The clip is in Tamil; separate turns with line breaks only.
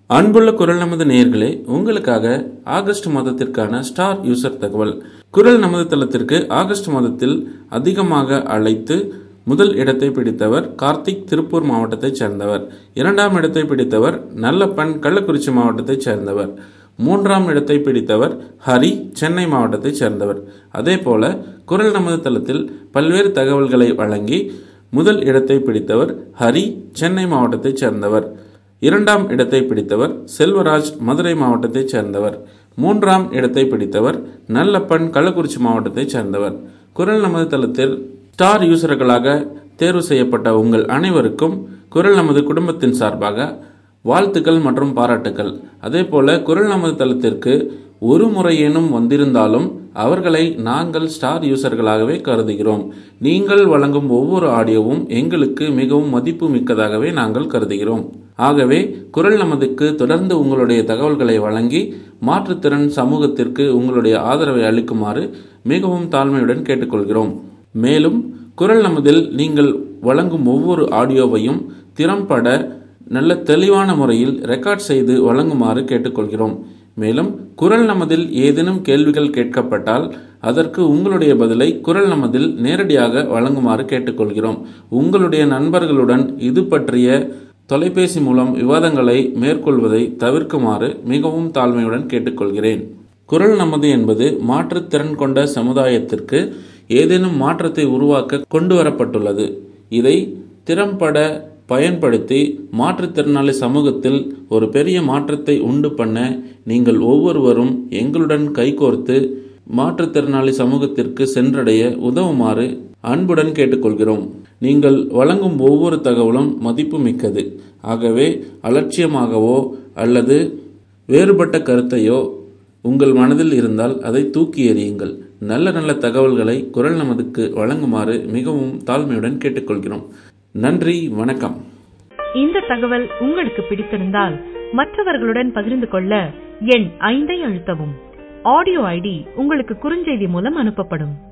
அன்புள்ள குரல் நமது நேயர்களே உங்களுக்காக ஆகஸ்ட் மாதத்திற்கான ஸ்டார் யூசர் தகவல் குரல் நமது தளத்திற்கு ஆகஸ்ட் மாதத்தில் அதிகமாக அழைத்து முதல் இடத்தை பிடித்தவர் கார்த்திக் திருப்பூர் மாவட்டத்தைச் சேர்ந்தவர் இரண்டாம் இடத்தை பிடித்தவர் நல்லப்பன் கள்ளக்குறிச்சி மாவட்டத்தைச் சேர்ந்தவர் மூன்றாம் இடத்தை பிடித்தவர் ஹரி சென்னை மாவட்டத்தைச் சேர்ந்தவர் அதே போல குரல் நமது தளத்தில் பல்வேறு தகவல்களை வழங்கி முதல் இடத்தை பிடித்தவர் ஹரி சென்னை மாவட்டத்தைச் சேர்ந்தவர் இரண்டாம் இடத்தை பிடித்தவர் செல்வராஜ் மதுரை மாவட்டத்தைச் சேர்ந்தவர் மூன்றாம் இடத்தை பிடித்தவர் நல்லப்பன் கள்ளக்குறிச்சி மாவட்டத்தைச் சேர்ந்தவர் குரல் நமது தளத்தில் ஸ்டார் யூசர்களாக தேர்வு செய்யப்பட்ட உங்கள் அனைவருக்கும் குரல் நமது குடும்பத்தின் சார்பாக வாழ்த்துக்கள் மற்றும் பாராட்டுக்கள் அதே போல குரல் நமது தளத்திற்கு ஒரு முறையேனும் வந்திருந்தாலும் அவர்களை நாங்கள் ஸ்டார் யூசர்களாகவே கருதுகிறோம் நீங்கள் வழங்கும் ஒவ்வொரு ஆடியோவும் எங்களுக்கு மிகவும் மதிப்பு மிக்கதாகவே நாங்கள் கருதுகிறோம் ஆகவே குரல் நமதுக்கு தொடர்ந்து உங்களுடைய தகவல்களை வழங்கி மாற்றுத்திறன் சமூகத்திற்கு உங்களுடைய ஆதரவை அளிக்குமாறு மிகவும் தாழ்மையுடன் கேட்டுக்கொள்கிறோம் மேலும் குரல் நமதில் நீங்கள் வழங்கும் ஒவ்வொரு ஆடியோவையும் திறம்பட நல்ல தெளிவான முறையில் ரெக்கார்ட் செய்து வழங்குமாறு கேட்டுக்கொள்கிறோம் மேலும் குரல் நமதில் ஏதேனும் கேள்விகள் கேட்கப்பட்டால் அதற்கு உங்களுடைய பதிலை குரல் நமதில் நேரடியாக வழங்குமாறு கேட்டுக்கொள்கிறோம் உங்களுடைய நண்பர்களுடன் இது பற்றிய தொலைபேசி மூலம் விவாதங்களை மேற்கொள்வதை தவிர்க்குமாறு மிகவும் தாழ்மையுடன் கேட்டுக்கொள்கிறேன் குரல் நமது என்பது மாற்றுத்திறன் கொண்ட சமுதாயத்திற்கு ஏதேனும் மாற்றத்தை உருவாக்க கொண்டு வரப்பட்டுள்ளது இதை திறம்பட பயன்படுத்தி மாற்றுத்திறனாளி சமூகத்தில் ஒரு பெரிய மாற்றத்தை உண்டு பண்ண நீங்கள் ஒவ்வொருவரும் எங்களுடன் கைகோர்த்து மாற்றுத்திறனாளி சமூகத்திற்கு சென்றடைய உதவுமாறு அன்புடன் கேட்டுக்கொள்கிறோம் நீங்கள் வழங்கும் ஒவ்வொரு தகவலும் மதிப்பு மிக்கது ஆகவே அலட்சியமாகவோ அல்லது வேறுபட்ட கருத்தையோ உங்கள் மனதில் இருந்தால் அதை தூக்கி எறியுங்கள் நல்ல நல்ல தகவல்களை குரல் நமதுக்கு வழங்குமாறு மிகவும் தாழ்மையுடன் கேட்டுக்கொள்கிறோம் நன்றி வணக்கம்
இந்த தகவல் உங்களுக்கு பிடித்திருந்தால் மற்றவர்களுடன் பகிர்ந்து கொள்ள எண் ஐந்தை அழுத்தவும் ஆடியோ ஐடி உங்களுக்கு குறுஞ்செய்தி மூலம் அனுப்பப்படும்